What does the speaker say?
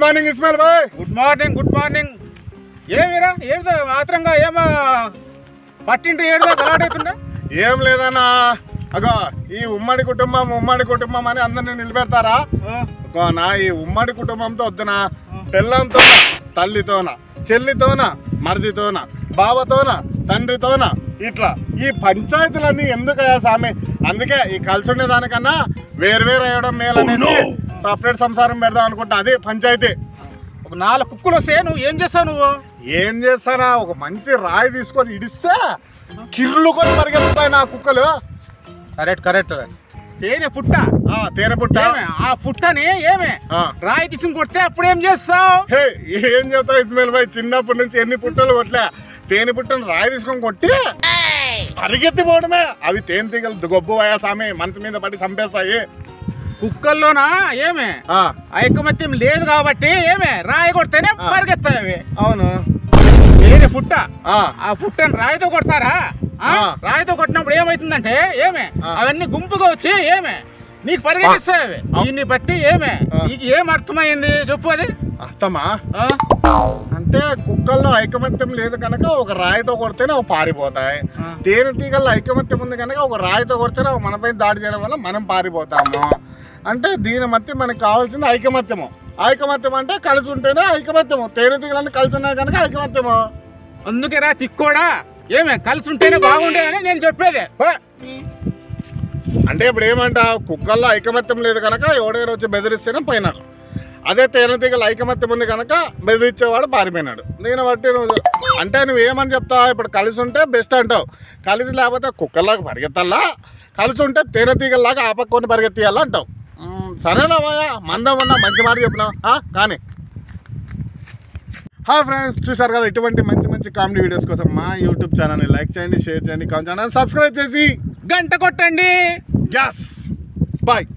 Morning Ismail బాయ్ good morning good morning ఏమిరా ఏదో మాత్రంగా ఏమో పట్టింటి ఏడుదా గలాటవుతుండే ఏం లేదన్నా అగో ఈ ఉమ్మడి కుటుంబం ఉమ్మడి కుటుంబం అని అందరిని నిలబెడతారా అగో నా ఈ ఉమ్మడి కుటుంబంతో వద్దున పిల్లంతో తల్లితోన చెల్లితోన మరిదితోన బావతోన తండ్రితోన ఇట్లా ఈ పంచాయతీలన్నీ ఎందుకయ్యా సామి అందుకే ఈ కలిసి ఉండే దానికన్నా వేరు వేరు అయ్యడం మేలు అనేసి సపరేట్ సంసారం పెడదాం అనుకుంటా అదే పంచాయతీ ఒక నాలుగు కుక్కలు వస్తే నువ్వు ఏం చేస్తావు నువ్వు ఏం చేస్తానా ఒక మంచి రాయి తీసుకొని ఇడిస్తే కిర్లు కొని పరిగెత్తుతాయి నా కుక్కలు కరెక్ట్ కరెక్ట్ తేనె పుట్ట ఆ, తేనె పుట్ట ఏమే? ఆ పుట్టని ఏమే ఆ. రాయి తీసుకుని కొడితే అప్పుడు ఏం చేస్తావు హే ఏం చెప్తావు ఇస్మాయిల్ భాయ్ చిన్నప్పటి నుంచి ఎన్ని పుట్టలు కొట్లే తేనె పుట్టను రాయి తీసుకొని కొట్టి పరిగెత్తి పోవడమే అవి తేనె తీగలు గొబ్బు అయ్యా సామి మనసు మీద పడి చంపేస్తాయి కుక్కల్లోనా ఏమే ఆ, ఐకమత్యం లేదు కాబట్టి ఏమే రాయి కొడితేనే ఆ. పరిగెత్తాయి అవి అవును తేనె పుట్ట ఆ, ఆ పుట్టని రాయితో కొడతారా ఆ? ఆ. రాయితో కొట్టినప్పుడు ఏమైతుందంటే ఏమే ఆ. అవన్నీ గుంపుగా వచ్చి ఏమే నీకు పరిగెత్తిస్తాయి అవి దీన్ని బట్టి ఏమే ఆ. నీకు ఏం అర్థమైంది చెప్పు అది అర్థమా ఆ? అంటే కుక్కల్లో ఐకమత్యం లేదు కనుక ఒక రాయితో కొడితేనే అవి పారిపోతాయి ఆ. తేనె తీగల్లో ఐకమత్యం ఉంది కనుక ఒక రాయితో కొడితేనే అవి మనపై దాడి చేయడం వల్ల మనం పారిపోతాము అంటే దీని మధ్య మనకు కావాల్సింది ఐకమత్యము ఐకమత్యం అంటే కలిసి ఉంటేనే ఐకమత్యము తేనె తీగలన్నీ కలిసి ఉన్నాయి కనుక ఐకమత్యము అందుకే రా తిక్కోడా ఏమే కలిసి ఉంటేనే బాగుండేదని నేను చెప్పేది పో. అంటే ఇప్పుడు ఏమంటావు కుక్కల్లో ఐకమత్యం లేదు కనుక ఎవడైనా వచ్చి బెదిరిస్తేనే పోయినాడు అదే తేనె తీగల ఐకమత్యం ఉంది కనుక బెదిరించేవాడు పారిపోయినాడు దీన్ని బట్టి నువ్వు అంటే నువ్వు ఏమని చెప్తావు ఇప్పుడు కలిసి ఉంటే బెస్ట్ అంటావు కలిసి లేకపోతే కుక్కల్లాగా పరిగెత్తాలా కలిసి ఉంటే తేనె తీగల్లాగా ఆపక్కొని పరిగెత్తియాలా అంటావు మ్మ్, సరేనా మాయా మందం ఉన్నా మంచి మాట చెప్పినావు ఆ, కానీ హాయ్ ఫ్రెండ్స్ చూసారు కదా ఇటువంటి మంచి మంచి కామెడీ వీడియోస్ కోసం మా యూట్యూబ్ ఛానల్ని లైక్ చేయండి షేర్ చేయండి కామెంట్ చేయండి సబ్స్క్రైబ్ చేసి గంట కొట్టండి గ్యాస్ బాయ్